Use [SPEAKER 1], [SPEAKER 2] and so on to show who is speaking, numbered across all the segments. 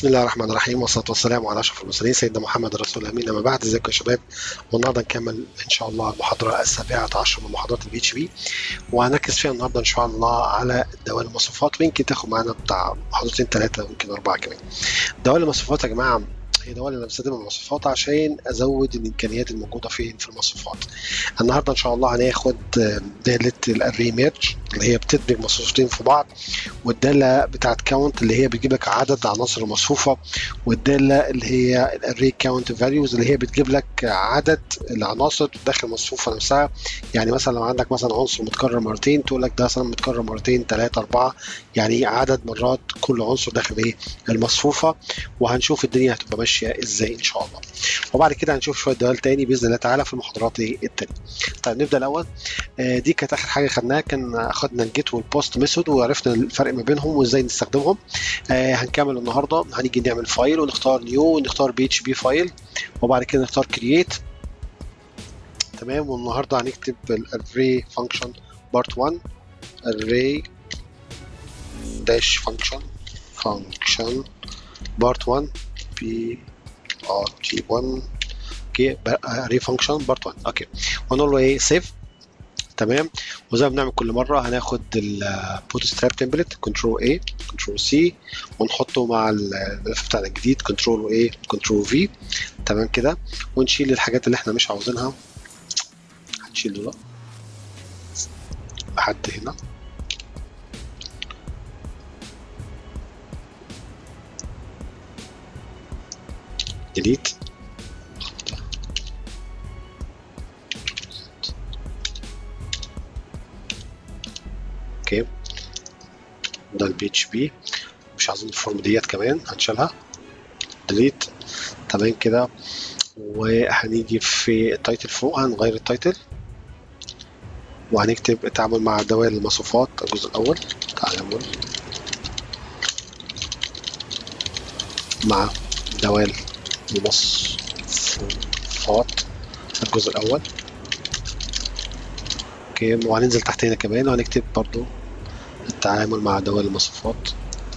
[SPEAKER 1] بسم الله الرحمن الرحيم والصلاه والسلام على اشرف المرسلين سيدنا محمد رسول الله امين اما بعد ازيكم يا شباب والنهارده نكمل ان شاء الله المحاضره السابعه عشر من محاضرات البي اتش بي وهنركز فيها النهارده ان شاء الله على دوال المصفوفات ويمكن تاخد معانا بتاع محاضرتين ثلاثه ويمكن اربعه كمان دوال المصفوفات يا جماعه هي دوال انا بستخدم المصفوفات عشان ازود الامكانيات الموجوده فين في المصفوفات النهارده ان شاء الله هناخد داله الاري ميرج اللي هي بتدمج مصفوفتين في بعض والداله بتاعت كاونت اللي هي بتجيب لك عدد عناصر المصفوفه والداله اللي هي الاري كاونت فاليوز اللي هي بتجيب لك عدد العناصر داخل المصفوفه نفسها يعني مثلا لو عندك مثلا عنصر متكرر مرتين تقول لك ده مثلا متكرر مرتين ثلاثه اربعه يعني عدد مرات كل عنصر داخل ايه المصفوفه وهنشوف الدنيا هتبقى ماشيه ازاي ان شاء الله وبعد كده هنشوف شويه دوال تاني باذن الله تعالى في المحاضرات التانيه طيب نبدا الاول آه دي كانت اخر حاجه خدناها كان اخدنا الجيت والبوست ميثود وعرفنا الفرق ما بينهم وازاي نستخدمهم آه هنكمل النهارده هنيجي نعمل فايل ونختار نيو ونختار بي اتش بي فايل وبعد كده نختار كرييت تمام والنهارده هنكتب الاري فانكشن بارت 1 array dash function function بارت 1 بي ار جي 1 اوكي array function بارت 1 اوكي ونقول له ايه سيف تمام وزي ما بنعمل كل مره هناخد البوت ستراب تمبلت كنترول اي كنترول سي ونحطه مع الملف بتاعنا الجديد كنترول اي كنترول في تمام كده ونشيل الحاجات اللي احنا مش عاوزينها هنشيل دول لحد هنا ديليت اوكي ده البي اتش بي مش عايزين الفورم ديت كمان هنشيلها ديليت تمام كده وهنيجي في التايتل فوق هنغير التايتل وهنكتب التعامل مع دوال المصفوفات الجزء الأول تعامل مع دوال المصفوفات الجزء الأول اوكي وهننزل تحت هنا كمان وهنكتب برضو التعامل مع دوال المصفوفات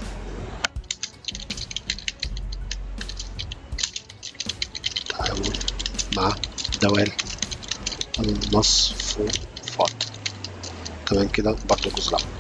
[SPEAKER 1] التعامل مع دوال المصفوفات تمام كده برضو الجزء الأول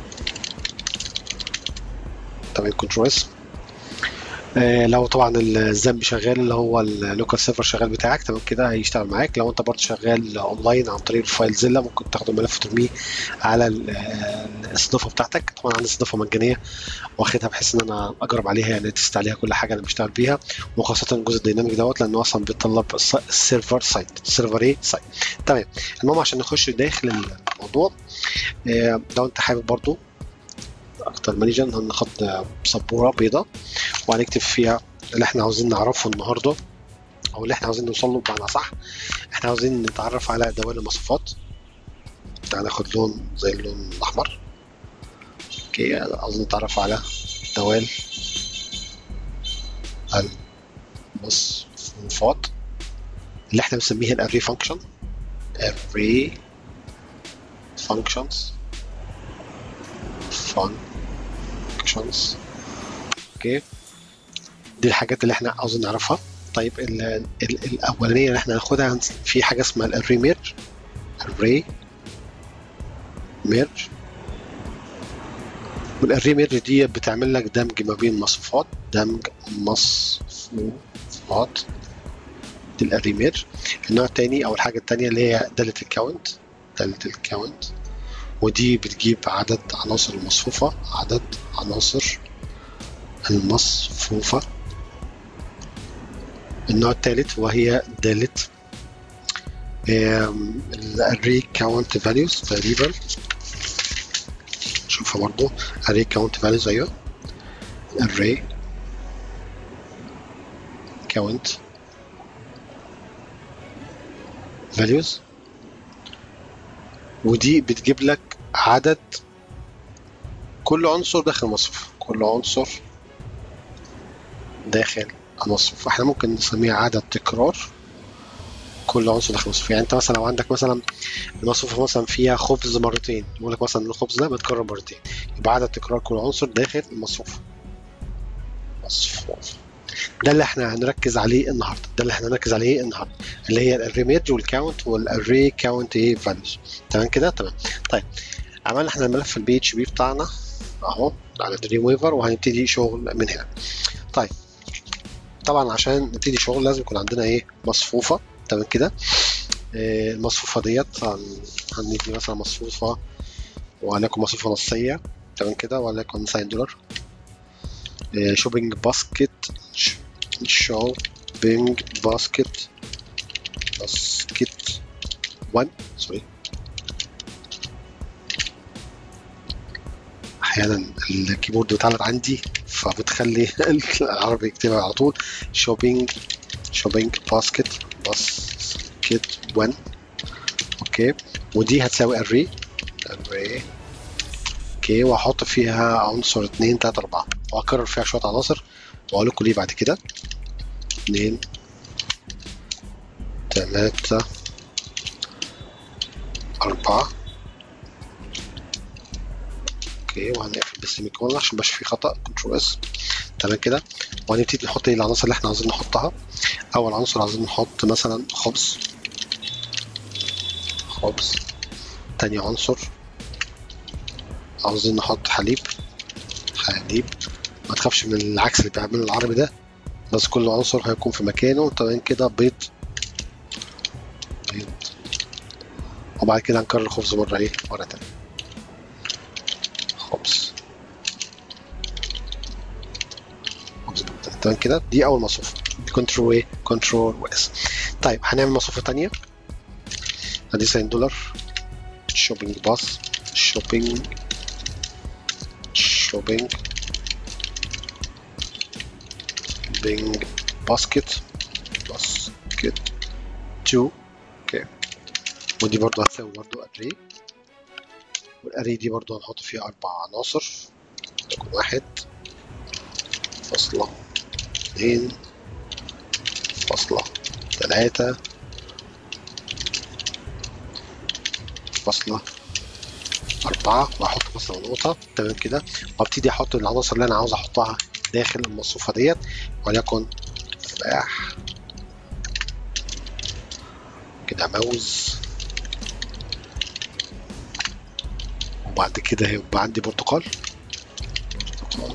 [SPEAKER 1] تمام كنترول اس آه لو طبعا الذنب شغال اللي هو اللوكال سيرفر شغال بتاعك تمام كده هيشتغل معاك لو انت برضه شغال اونلاين عن طريق الفايل زيلا ممكن تاخد الملف وترميه على الاستضافه بتاعتك طبعا عندي استضافه مجانيه واخدها بحيث ان انا اجرب عليها يعني تست عليها كل حاجه انا بشتغل بيها وخاصه الجزء الديناميك دوت لانه اصلا بيتطلب السيرفر سايت السيرفر ايه سايت تمام المهم عشان نخش داخل الموضوع آه لو انت حابب برضه اكتر مانجر هناخد سبوره بيضاء وهنكتب فيها اللي احنا عاوزين نعرفه النهارده او اللي احنا عاوزين نوصل له بمعنى صح احنا عاوزين نتعرف على دوال المصفوفات تعال ناخد لون زي اللون الاحمر اوكي عاوزين نتعرف على دوال المصفوفات اللي احنا بنسميها الاري فانكشن array functions functions اوكي دي الحاجات اللي احنا عاوزين نعرفها طيب ال ال الاولانيه اللي احنا هناخدها في حاجه اسمها الاري ميرج array ميرج والاري ميرج دي بتعمل لك دمج ما بين مصفوفات دمج مصفوفات دي الاري ميرج النوع التاني او الحاجه التانيه اللي هي داله الكاونت داله الكاونت ودي بتجيب عدد عناصر المصفوفة عدد عناصر المصفوفة النوع الثالث وهي دالة الاري كاونت فاليوز تقريبا نشوفها برضو array count values ايوه array count values ودي بتجيب لك عدد كل عنصر داخل مصفوفة كل عنصر داخل مصفوفة فاحنا ممكن نسميها عدد تكرار كل عنصر داخل مصفوفة يعني انت مثلا لو عندك مثلا المصفوفة مثلا فيها خبز مرتين يقول لك مثلا الخبز ده بيتكرر مرتين يبقى عدد تكرار كل عنصر داخل المصفوفة مصفوفة ده اللي احنا هنركز عليه النهارده ده اللي احنا هنركز عليه النهارده اللي هي الاري ميرج والكاونت والاري كاونت ايه فاليوز تمام كده تمام طيب عملنا احنا الملف البي اتش بي بتاعنا اهو على دريم ويفر وهنبتدي شغل من هنا طيب طبعا عشان نبتدي شغل لازم يكون عندنا ايه مصفوفه تمام كده إيه المصفوفه ديت هندي مثلا مصفوفه وليكن مصفوفه نصيه تمام كده وليكن 90 دولار إيه شوبينج باسكت شوبينج باسكت باسكت 1 سوري احيانا الكيبورد بيتعرض عندي فبتخلي العربي يكتبها على طول شوبينج شوبينج باسكت باسكت 1 اوكي ودي هتساوي array array اوكي واحط فيها عنصر 2 3 4 واكرر فيها شويه عناصر واقول لكم ليه بعد كده 2 3 4 اوكي وهنقفل بالسيمي كولن عشان مبقاش في خطا كنترول اس تمام كده وهنبتدي نحط ايه العناصر اللي احنا عايزين نحطها اول عنصر عايزين نحط مثلا خبز خبز تاني عنصر عاوزين نحط حليب حليب ما تخافش من العكس اللي بيعمله العربي ده بس كل عنصر هيكون في مكانه تمام كده بيض بيض وبعد كده هنكرر الخبز مرة ايه مرة تانية خبز خبز تمام كده دي أول مصفوفة كنترول ايه كنترول واس طيب هنعمل مصفوفة تانية ادي 90 دولار شوبينج باص شوبينج شوبينج بينج باسكت باسكت 2 اوكي ودي برضه هتساوي برضه اري والاري دي برضه هنحط فيها اربع عناصر رقم واحد فاصلة اتنين فاصلة تلاتة فاصلة أربعة وأحط مثلا نقطة تمام كده وأبتدي أحط العناصر اللي أنا عاوز أحطها داخل المصفوفة ديت وليكن تفاح كده موز وبعد كده هيبقى عندي برتقال برتقال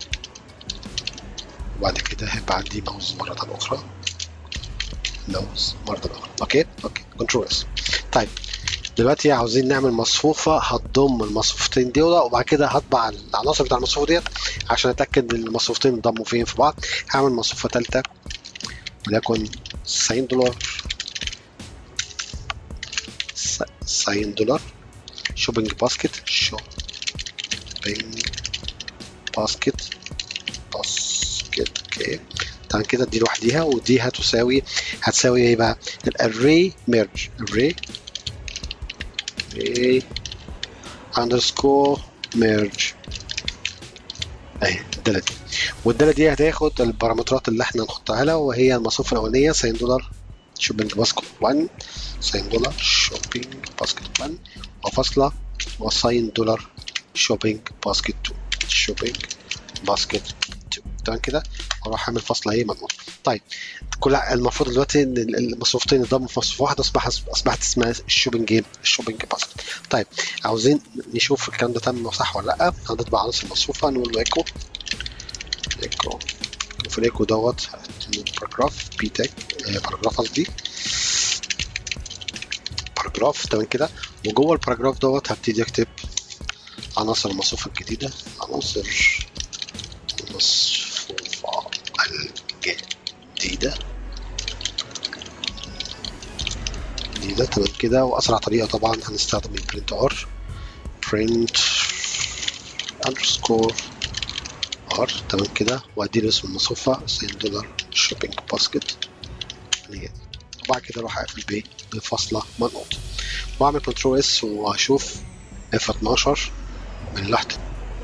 [SPEAKER 1] وبعد كده هيبقى عندي موز مرة أخرى موز مرة أخرى أوكي أوكي كنترول اس طيب دلوقتي عاوزين نعمل مصفوفة هتضم المصفوفتين دول وبعد كده هطبع العناصر بتاع المصفوفة ديت عشان اتأكد ان المصفوفتين انضموا فين في بعض هعمل مصفوفة تالتة وليكن 90 دولار 90 دولار شوبينج باسكت شوبينج باسكت باسكت اوكي طبعا كده دي لوحديها ودي هتساوي هتساوي ايه بقى الاري ميرج array array underscore merge اهي الداله دي والداله دي هتاخد البارامترات اللي احنا نحطها لها وهي المصروف الاولانيه 90 دولار شوبينج باسكت 1 90 دولار شوبينج باسكت 1 وفاصله و90 دولار شوبينج باسكت 2 شوبينج باسكت 2 تمام كده واروح اعمل فاصله ايه مضمون طيب كل المفروض دلوقتي ان المصروفتين انضموا في مصروف واحد اصبح اصبحت اسمها الشوبينج ايه الشوبينج باسكت طيب عاوزين نشوف الكلام ده تم صح ولا لا هنطبع عناصر المصروفه نقول له ايكو ايكو وفي الايكو دوت باراجراف بي تاج باراجراف قصدي باراجراف تمام كده وجوه الباراجراف دوت هبتدي اكتب عناصر المصروفه الجديده عناصر المصفوفه الجديده جديدة تمام كده وأسرع طريقة طبعا هنستخدم البرنت ار print underscore ار تمام كده وأديله اسم المصفى 90 دولار شوبينج باسكت وبعد كده أروح أقفل ب بفاصلة منقوط وأعمل كنترول اس وأشوف اف 12 من لوحة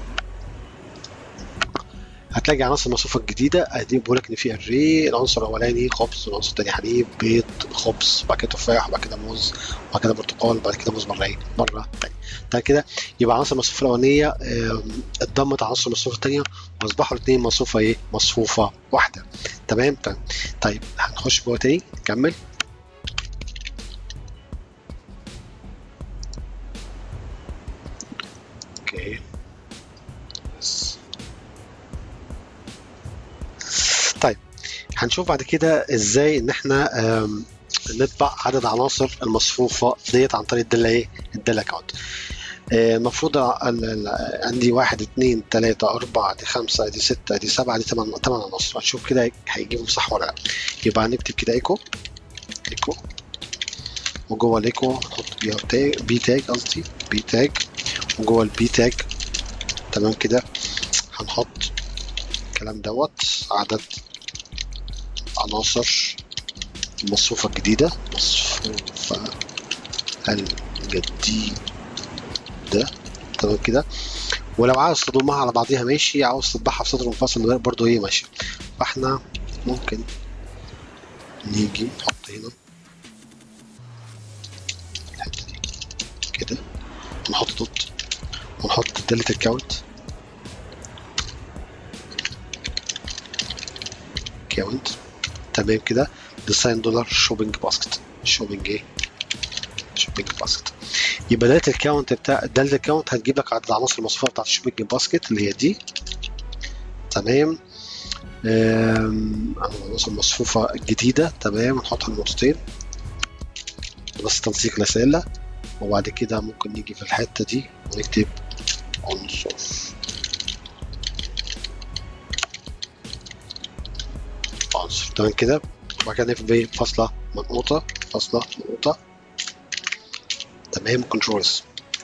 [SPEAKER 1] هتلاقي عناصر المصفوفة الجديدة ادي بقول لك ان في اري العنصر الاولاني خبز والعنصر الثاني حليب بيض خبز وبعد كده تفاح وبعد كده موز وبعد كده برتقال وبعد كده موز مرة مرة تانية ده كده يبقى عناصر المصفوفه الاولانيه اتضمت عناصر المصفوفه الثانيه واصبحوا الاثنين مصفوفه ايه مصفوفه واحده تمام تمام طيب هنخش جوه تاني نكمل اوكي بس. طيب هنشوف بعد كده ازاي ان احنا نطبع عدد عناصر المصفوفه ديت عن طريق الداله ايه الداله كاونت المفروض عندي واحد اتنين تلاتة أربعة دي خمسة دي ستة دي سبعة دي تمن تمن عناصر هنشوف كده هيجيبهم صح ولا لا يبقى هنكتب كده ايكو ايكو وجوه الايكو نحط بي تاج بي تاج قصدي بي تاج وجوه البي تاج تمام كده هنحط الكلام دوت عدد عناصر المصفوفة الجديدة مصفوفة الجديدة تمام كده ولو عاوز تضمها على بعضيها ماشي عاوز تطبعها في سطر منفصل برضه هي ماشي فاحنا ممكن نيجي نحط هنا الحتة دي كده نحط دوت ونحط دالة الكاونت كاونت تمام كده ديساين دولار شوبينج باسكت شوبينج ايه شوبينج باسكت يبقى داله الكاونت بتاع داله الكاونت هتجيب لك عدد العناصر المصفوفه بتاعت الشوبينج باسكت اللي هي دي تمام العناصر المصفوفه الجديده تمام نحطها النقطتين بس تنسيق الاسئله وبعد كده ممكن نيجي في الحته دي ونكتب عنصر عنصر تمام كده وبعد كده نكتب فاصله منقوطه فاصله منقوطه تمام كنترولز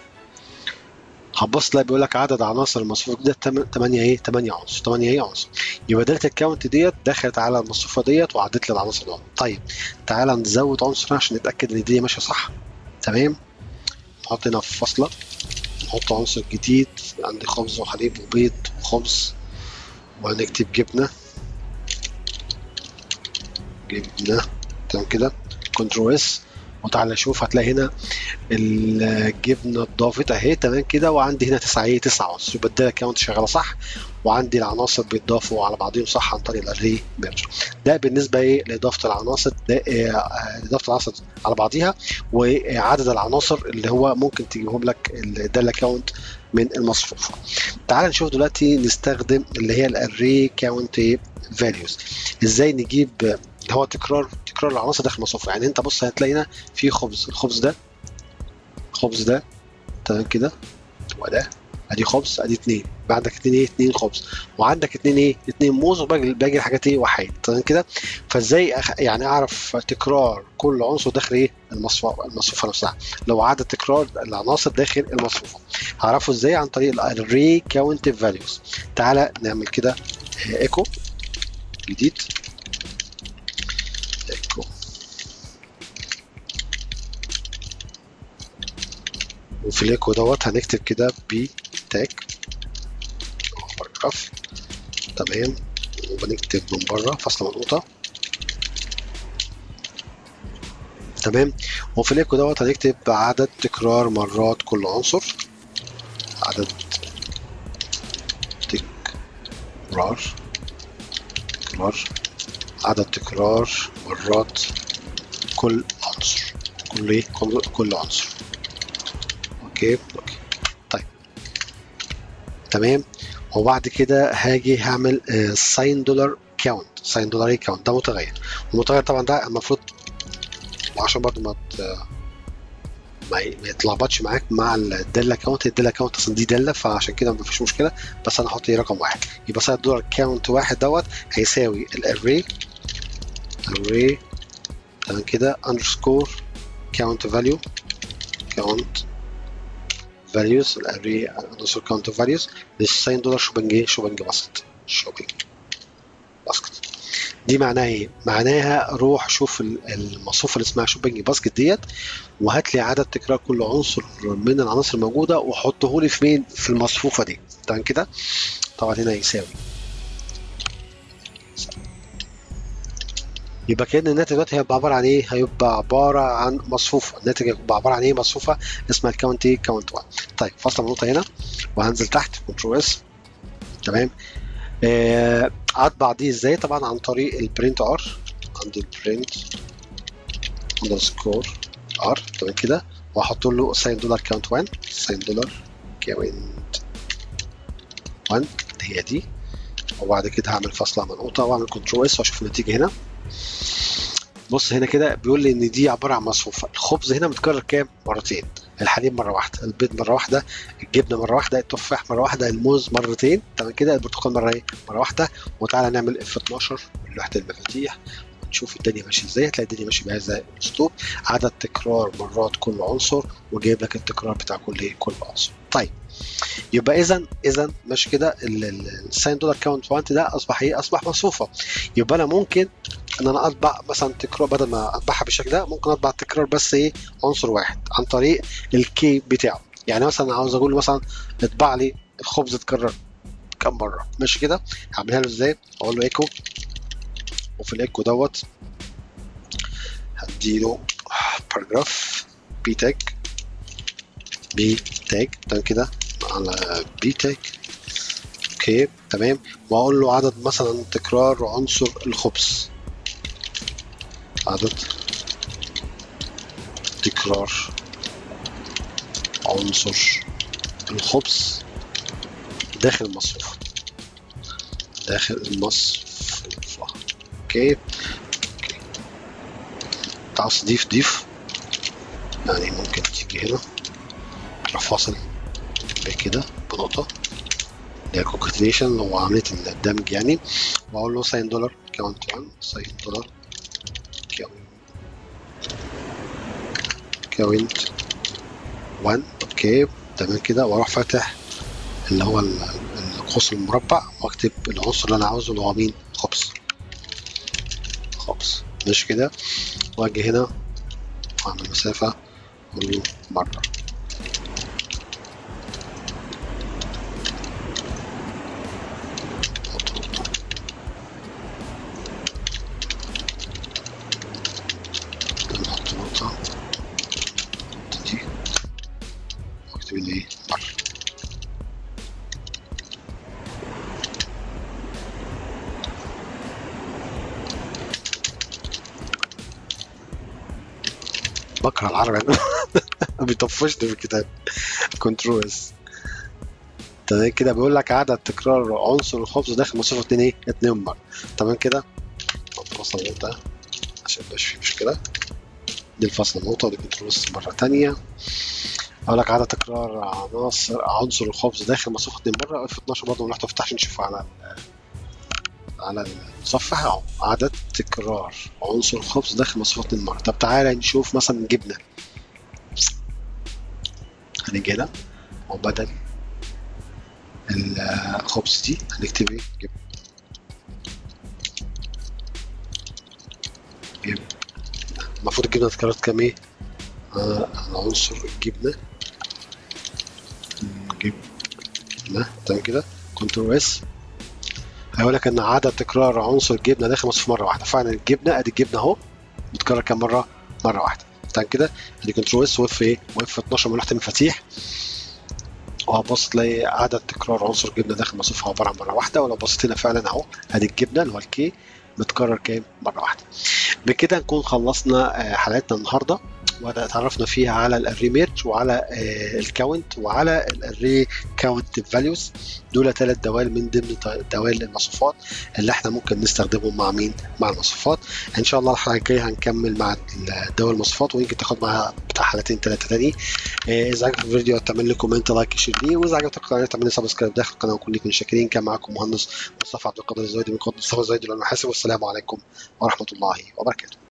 [SPEAKER 1] هتبص تلاقي بيقول لك عدد عناصر المصفوفه ده 8 ايه 8 عنصر 8 ايه عنصر يبقى داله الكاونت ديت دخلت على المصفوفه ديت وعدت لي العناصر دول طيب تعالى نزود عنصر عشان نتاكد ان الدنيا ماشيه صح تمام نحط هنا في فاصله نحط عنصر جديد عندي خبز وحليب وبيض وخبز وهنكتب جبنه جبنه تمام كده كنترول اس وتعالى شوف هتلاقي هنا الجبنه اتضافت اهي تمام كده وعندي هنا 9 ايه 9 عنصر يبقى الداتا كاونت شغاله صح وعندي العناصر بيتضافوا على بعضهم صح عن طريق الاري ميرج ده بالنسبه ايه لاضافه العناصر ده اضافه العناصر على بعضيها وعدد العناصر اللي هو ممكن تجيبهم لك الداتا كاونت من المصفوفه تعال نشوف دلوقتي نستخدم اللي هي الاري كاونت فاليوز ازاي نجيب اللي هو تكرار تكرار العناصر داخل المصفوفه يعني انت بص هتلاقي هنا في خبز الخبز ده الخبز ده تمام كده وده ادي خبز ادي اتنين بعدك اتنين ايه اتنين خبز وعندك اتنين ايه اتنين موز وباقي باقي الحاجات ايه وحيد تمام كده فازاي أخ... يعني اعرف تكرار كل عنصر داخل ايه المصفوفه المصفوفه نفسها لو عدد تكرار العناصر داخل المصفوفه هعرفه ازاي عن طريق الاري كاونت فاليوز تعالى نعمل كده ايكو جديد ايكو وفي الايكو دوت هنكتب كده بي تاج باراجراف تمام وبنكتب من بره فاصله منقوطه تمام وفي الايكو دوت هنكتب عدد تكرار مرات كل عنصر عدد تكرار تكرار عدد تكرار مرات كل عنصر كل ايه كل, كل عنصر اوكي اوكي طيب تمام وبعد كده هاجي هعمل ساين دولار كاونت ساين دولار كاونت ده متغير المتغير طبعا ده المفروض عشان برضه ما ما يتلخبطش معاك مع الداله كاونت الداله كاونت اصلا دي داله فعشان كده مفيش مشكله بس انا هحط رقم واحد يبقى ساين دولار كاونت واحد دوت هيساوي الاري array تمام كده underscore count value count values الاري underscore count values للساين دولار شوبنج ايه شوبنج باسكت شوبنج باسكت دي معناها ايه؟ معناها روح شوف المصفوفه اللي اسمها شوبنج باسكت ديت وهات لي عدد تكرار كل عنصر من العناصر الموجوده وحطه لي في مين؟ في المصفوفه دي تمام كده؟ طبعا هنا يساوي يبقى كأن الناتج دلوقتي هيبقى عبارة عن ايه؟ هيبقى عبارة عن مصفوفة، الناتج هيبقى عبارة عن ايه؟ مصفوفة اسمها الكاونت ايه؟ كاونت 1. طيب فاصلة النقطة هنا وهنزل تحت كنترول اس تمام آه، اطبع دي ازاي؟ طبعا عن طريق البرنت ار عندي البرنت اندرسكور ار تمام كده واحط له ساين دولار كاونت 1 ساين دولار كاونت 1 هي دي وبعد كده هعمل فاصلة منقوطة واعمل كنترول اس واشوف النتيجة هنا بص هنا كده بيقول لي ان دي عباره عن مصفوفه الخبز هنا متكرر كام مرتين الحليب مره واحده البيض مره واحده الجبنه مره واحده التفاح مره واحده الموز مرتين تمام كده البرتقال مره ايه مره واحده وتعالى نعمل اف 12 من لوحه المفاتيح ونشوف الدنيا ماشيه ازاي هتلاقي الدنيا ماشيه بهذا الاسلوب عدد تكرار مرات كل عنصر وجايب لك التكرار بتاع كل ايه كل عنصر طيب يبقى اذا اذا ماشي كده الساين دولار كاونت 1 ده اصبح ايه اصبح مصفوفه يبقى انا ممكن ان انا اطبع مثلا تكرار بدل ما اطبعها بالشكل ده ممكن اطبع التكرار بس ايه عنصر واحد عن طريق الكي بتاعه يعني مثلا عاوز اقول له مثلا اطبع لي الخبز اتكرر كم مره ماشي كده هعملها له ازاي اقول له ايكو وفي الايكو دوت هديله باراجراف بي تاج بي تاج تمام كده على بي تاج اوكي تمام واقول له عدد مثلا تكرار عنصر الخبز عدد تكرار عنصر الخبز داخل المصفوفة داخل المصفوفة اوكي اوكي تعال تضيف ضيف يعني ممكن تيجي هنا تروح فاصل بكده بنقطة اللي هي كونكاتينيشن اللي هو عملية الدمج يعني وأقول له ساين دولار كاونت 1 ساين دولار كاونت 1 اوكي تمام كده واروح فاتح اللي هو القوس المربع واكتب العنصر اللي انا عاوزه اللي هو مين خبز خبز ماشي كده واجي هنا واعمل مسافة اقول له مرة نحط نقطة دي واكتب اللي ايه مرة بكره العربي بيطفشني في الكتاب كنترول اس تمام كده بيقول لك عدد تكرار عنصر الخبز داخل مصفوفة اتنين ايه؟ اتنين مرة تمام كده فصل النقطة عشان ميبقاش فيه مشكلة دي الفصل النقطة ودي كنترول اس مرة تانية أقول لك عدد تكرار عناصر عنصر الخبز داخل مصفوفة اتنين مرة اف 12 برضه ملاحظة تفتح عشان نشوف على على المتصفح اهو عدد تكرار عنصر الخبز داخل مصفوفة اتنين مرة طب تعالى نشوف مثلا جبنة هنيجي هنا وبدل الخبز دي هنكتب ايه جبنة جبنة المفروض الجبنة اتكررت كام ايه؟ آه عنصر الجبنة جبنة تمام كده كنترول اس هيقول لك ان عدد تكرار عنصر الجبنه داخل مصفوفه مره واحده فعلا الجبنه ادي الجبنه اهو متكرر كام مره؟ مره واحده تمام كده ادي كنترول اس واف ايه؟ واف 12 من لوحه المفاتيح وهتبص تلاقي عدد تكرار عنصر الجبنه داخل مصفوفه عباره عن مره واحده ولو بصيت هنا فعلا اهو ادي الجبنه اللي هو الكي متكرر كام؟ مره واحده. بكده نكون خلصنا حلقتنا النهارده وتعرفنا فيها على الاري ميرج وعلى الكاونت وعلى الاري كاونت فاليوز دول ثلاث دوال من ضمن دوال المصفوفات اللي احنا ممكن نستخدمهم مع مين مع المصفوفات ان شاء الله الحلقه الجايه هنكمل مع دوال المصفوفات ويمكن تاخد معاها بتاع حلقتين ثلاثه تاني اذا عجبك الفيديو تعمل لي كومنت لايك شير ليه واذا عجبتك القناه تعمل لي سبسكرايب داخل القناه وكل لكم شاكرين كان معاكم مهندس مصطفى عبد القادر الزويدي من قناه مصطفى الزويدي والسلام عليكم ورحمه الله وبركاته